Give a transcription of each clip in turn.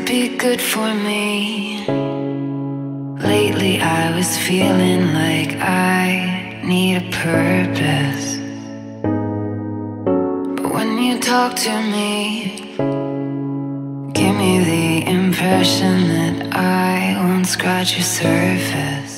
be good for me. Lately, I was feeling like I need a purpose. But when you talk to me, give me the impression that I won't scratch your surface.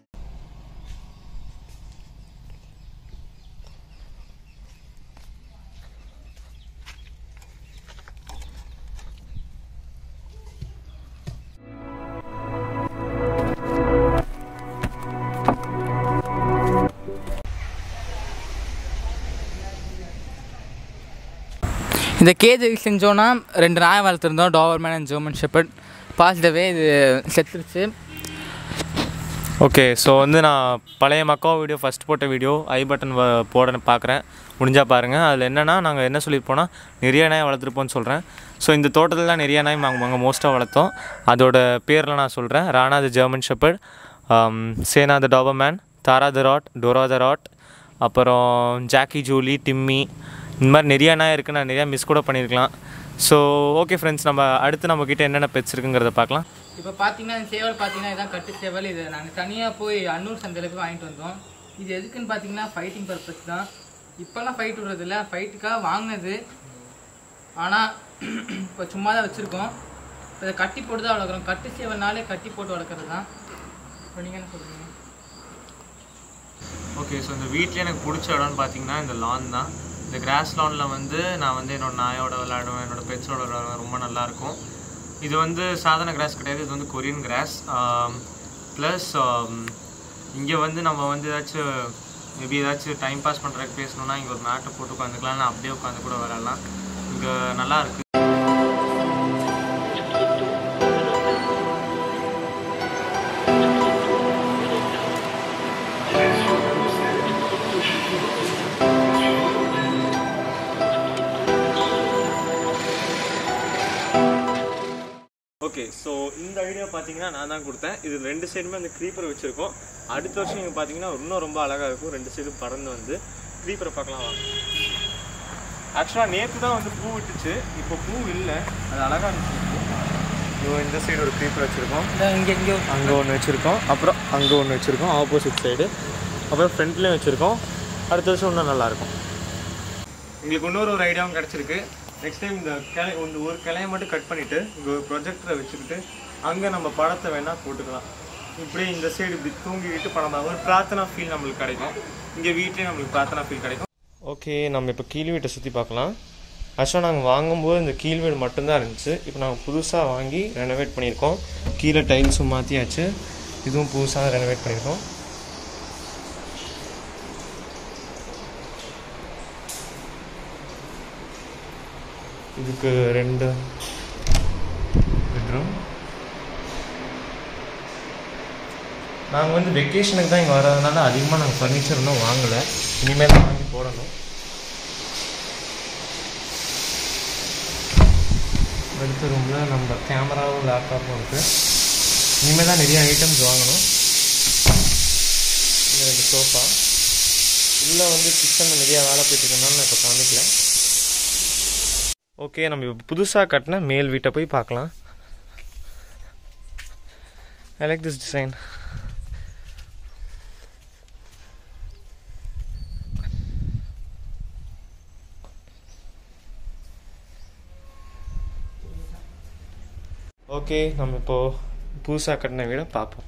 இந்த cage செஞ்சோன்னா ரெண்டு நாய் வளர்த்துருந்தோம் doberman and German shepherd பாசிட்டவே இது செத்துருச்சு okay so வந்து நான் பழைய மக்கா வீடியோ ஃபஸ்ட் போட்ட வீடியோ ஐ பட்டன் போட பார்க்குறேன் முடிஞ்சால் பாருங்கள் அதில் என்னென்னா நாங்கள் என்ன சொல்லியிருப்போம்னா நிறைய நாய் வளர்த்துருப்போம்னு சொல்கிறேன் ஸோ இந்த தோட்டத்தில் நிறைய நாய் நாங்கள் நாங்கள் மோஸ்ட்டாக வளர்த்தோம் அதோட பேரில் நான் சொல்கிறேன் Rana the German shepherd Sena the doberman Tara the rott Dora the rott அப்புறம் ஜாக்கி ஜூலி டிம்மி இந்த மாதிரி நிறைய நாய் இருக்குது நான் நிறையா மிஸ் கூட பண்ணியிருக்கலாம் ஸோ ஓகே ஃப்ரெண்ட்ஸ் நம்ம அடுத்து நம்மக்கிட்ட என்னென்ன பெட்ஸ் இருக்குங்கிறத பார்க்கலாம் இப்போ பார்த்தீங்கன்னா இந்த சேவல் பார்த்தீங்கன்னா இதான் கட்டு சேவல் இது நாங்கள் தனியாக போய் அன்னூர் சந்தையில் போய் வாங்கிட்டு வந்தோம் இது எதுக்குன்னு பார்த்தீங்கன்னா ஃபைட்டிங் பர்பஸ் தான் இப்போல்லாம் ஃபைட் விடுறதில்ல ஃபைட்டுக்காக வாங்கினது ஆனால் இப்போ சும்மா தான் வச்சுருக்கோம் இப்போ இதை கட்டி போட்டு தான் வளர்க்குறோம் கட்டு சேவல்னாலே கட்டி போட்டு வளர்க்குறது தான் இப்போ நீங்கள் என்ன சொல்கிறீங்க ஓகே ஸோ இந்த வீட்டில் எனக்கு பிடிச்ச இடம்னு பார்த்தீங்கன்னா இந்த லான் தான் இந்த கிராஸ் லானில் வந்து நான் வந்து என்னோட நாயோட விளையாடுவேன் என்னோட பெட்ஸோட விளையாடுவேன் ரொம்ப நல்லாயிருக்கும் இது வந்து சாதாரண கிராஸ் கிடையாது இது வந்து கொரியன் கிராஸ் ப்ளஸ் இங்கே வந்து நம்ம வந்து ஏதாச்சும் மேபி ஏதாச்சும் டைம் பாஸ் பண்ணுறதுக்கு பேசணுன்னா இங்கே ஒரு மேட்டை போட்டு உட்காந்துக்கலாம் நான் அப்படியே உட்காந்து கூட விளையாடலாம் இங்கே நல்லா இருக்குது ஓகே ஸோ இந்த ஐடியா பார்த்தீங்கன்னா நான் தான் கொடுத்தேன் இது ரெண்டு சைடுமே அந்த க்ரீப்பர் வச்சுருக்கோம் அடுத்த வருஷம் நீங்கள் பார்த்தீங்கன்னா இன்னும் ரொம்ப அழகாக இருக்கும் ரெண்டு சைடும் பறந்து வந்து க்ரீப்பரை பார்க்கலாம் வாங்க ஆக்சுவலாக நேற்று தான் வந்து பூ விட்டுச்சு இப்போ பூ இல்லை அது அழகாக இருந்துச்சு இதோ இந்த சைடு ஒரு க்ரீப்பர் வச்சுருக்கோம் இங்கே இங்கே அங்கே ஒன்று வச்சுருக்கோம் அப்புறம் அங்கே ஒன்று வச்சுருக்கோம் ஆப்போசிட் சைடு அப்புறம் ஃப்ரண்ட்லேயும் வச்சுருக்கோம் அடுத்த வருஷம் இன்னும் நல்லாயிருக்கும் எங்களுக்கு இன்னொரு ஒரு ஐடியாவும் கிடச்சிருக்கு நெக்ஸ்ட் டைம் இந்த கிளை இந்த ஒரு கிளையை மட்டும் கட் பண்ணிவிட்டு இங்கே ஒரு ப்ரொஜெக்டரை வச்சுக்கிட்டு அங்கே நம்ம படத்தை வேணால் போட்டுக்கலாம் இப்படியே இந்த சைடு இப்படி தூங்கிக்கிட்டு படம் பார்க்க ஒரு பிரார்த்தனா ஃபீல் நம்மளுக்கு கிடைக்கும் இங்கே வீட்லேயே நம்மளுக்கு பிரார்த்தனா ஃபீல் கிடைக்கும் ஓகே நம்ம இப்போ கீழ் வீட்டை சுற்றி பார்க்கலாம் ஆக்சுவலாக நாங்கள் வாங்கும்போது இந்த கீழ் வீடு மட்டும்தான் இருந்துச்சு இப்போ நாங்கள் புதுசாக வாங்கி ரெனோவேட் பண்ணியிருக்கோம் கீழே டைல்ஸும் மாற்றியாச்சு இதுவும் புதுசாக ரெனோவேட் பண்ணியிருக்கோம் இதுக்கு ரெண்டு பெட்ரூம் நாங்கள் வந்து வெக்கேஷனுக்கு தான் இங்கே வர்றதுனால அதிகமாக நாங்கள் ஃபர்னிச்சர் இன்னும் வாங்கலை இனிமேல் தான் வாங்கி போடணும் அடுத்த ரூமில் நம்ம கேமராவும் லேப்டாப்பும் இருக்குது இனிமேல் தான் நிறைய ஐட்டம்ஸ் வாங்கணும் இங்கே ரெண்டு சோஃபா உள்ளே வந்து கிச்சனில் நிறையா வேலை போயிட்டு இருக்கனால நான் இப்போ காமிக்கல ஓகே நம்ம இப்போ புதுசாக கட்டின மேல் வீட்டை போய் பார்க்கலாம் I like this design okay நம்ம இப்போ புதுசாக கட்டின வீடை பார்ப்போம்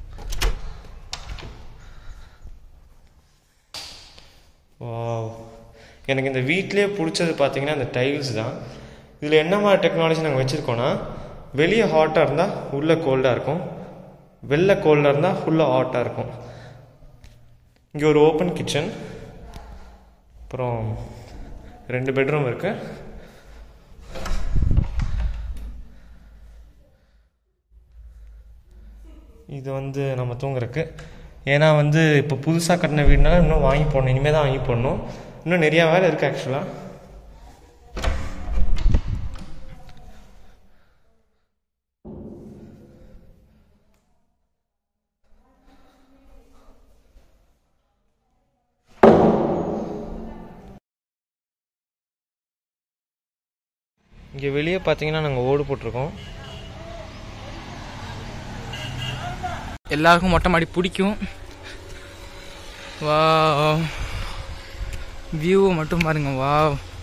வாவ் எனக்கு இந்த வீட்டிலே பிடிச்சது பார்த்தீங்கன்னா இந்த டைல்ஸ் தான் இதில் என்ன மாதிரி டெக்னாலஜி நாங்கள் வச்சுருக்கோன்னா வெளியே ஹாட்டாக இருந்தால் உள்ளே கோல்டாக இருக்கும் வெளில கோல்டாக இருந்தால் ஃபுல்லாக ஹாட்டாக இருக்கும் இங்கே ஒரு ஓப்பன் கிச்சன் அப்புறம் ரெண்டு பெட்ரூம் இருக்குது இது வந்து நம்ம தூங்குறதுக்கு ஏன்னா வந்து இப்போ புதுசாக கட்டின வீடுனால இன்னும் வாங்கி போடணும் இனிமேல் தான் வாங்கி போடணும் இன்னும் நிறையா வேலை இருக்குது ஆக்சுவலாக இங்கே வெளியே பார்த்தீங்கன்னா நாங்கள் ஓடு போட்டிருக்கோம் எல்லாருக்கும் மொட்டை மாடி பிடிக்கும் வா வியூவை மட்டும் பாருங்க வா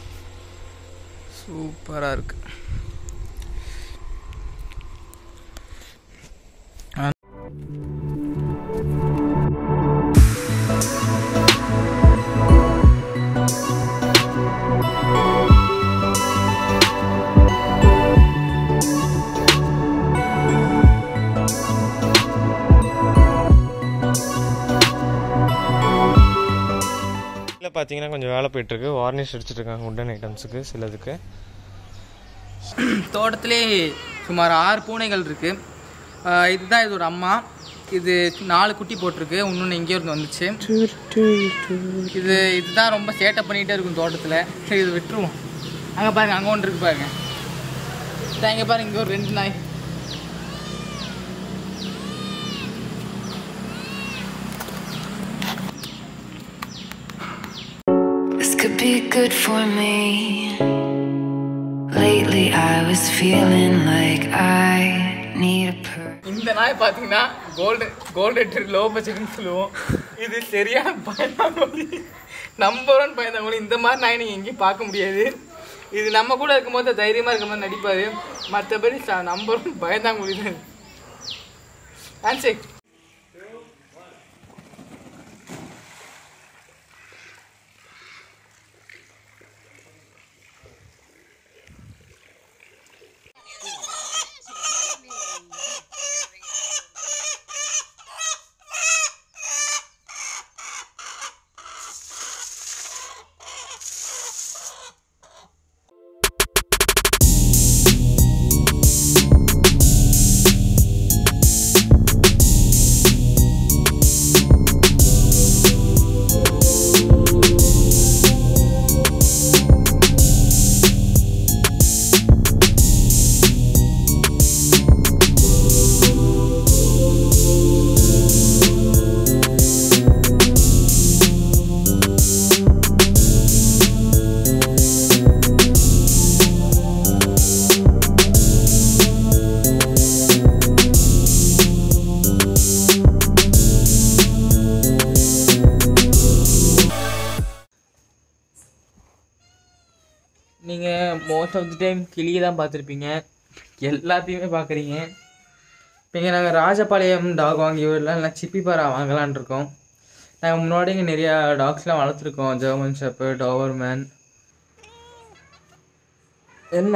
சூப்பராக இருக்கு இல்லை பார்த்தீங்கன்னா கொஞ்சம் வேலை போயிட்டுருக்கு வார்னிஷ் அடிச்சிட்டு இருக்காங்க உட்டன் ஐட்டம்ஸுக்கு சிலதுக்கு தோட்டத்திலே சுமார் ஆறு பூனைகள் இருக்கு ஆஹ் இதுதான் இதோட அம்மா இது நாலு குட்டி போட்டிருக்கு இன்னொன்று எங்கேயோ இருந்து வந்துச்சு இது இதுதான் ரொம்ப சேட்டை பண்ணிகிட்டே இருக்கும் தோட்டத்தில் சரி இது விட்டுருவோம் அங்கே பாருங்க அங்கே ஒன்று இருக்கு பாருங்க இதான் இங்கே பாருங்க இங்கே ஒரு ரெண்டு நாய் This could be good for me. Lately, I was feeling like I need a purpose. இந்த நாய் பார்த்தீங்கன்னா கோல்டு கோல்டு லோ பட்ஜெட்னு சொல்லுவோம் இது சரியான பயந்தாங்கொழி நம்பர் ஒன் பயந்தாங்கொழி இந்த மாதிரி நாய் நீங்கள் எங்கேயும் பார்க்க முடியாது இது நம்ம கூட இருக்கும்போது தைரியமாக இருக்க மாதிரி நடிப்பார் மற்றபடி நம்பர் ஒன் பயந்தாங்கொழி தான் ஹேண்ட்ஷேக் நீங்கள் மோஸ்ட் ஆஃப் தி டைம் கிளியை தான் பார்த்துருப்பீங்க எல்லாத்தையுமே பார்க்குறீங்க இப்போ இங்கே நாங்கள் ராஜபாளையம் டாக் வாங்கி விடலாம் இல்லை சிப்பிப்பாரா வாங்கலான் இருக்கோம் நாங்கள் முன்னாடி இங்கே நிறையா டாக்ஸ்லாம் வளர்த்துருக்கோம் ஜெர்மன் ஷெப்பு டோவர்மேன் என்ன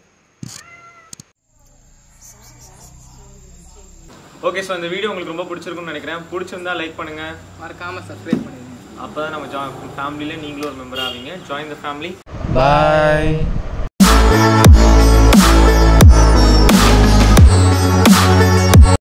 ஓகே ஸோ இந்த வீடியோ உங்களுக்கு ரொம்ப பிடிச்சிருக்கும்னு நினைக்கிறேன் பிடிச்சிருந்தா லைக் பண்ணுங்கள் மறக்காமல் சப்ஸ்கிரைப் பண்ணிடுங்க அப்போ தான் நம்ம ஜா ஃபேமிலியில் நீங்களும் ஒரு மெம்பர் ஆவீங்க ஜாயின் த ஃபேமிலி பாய்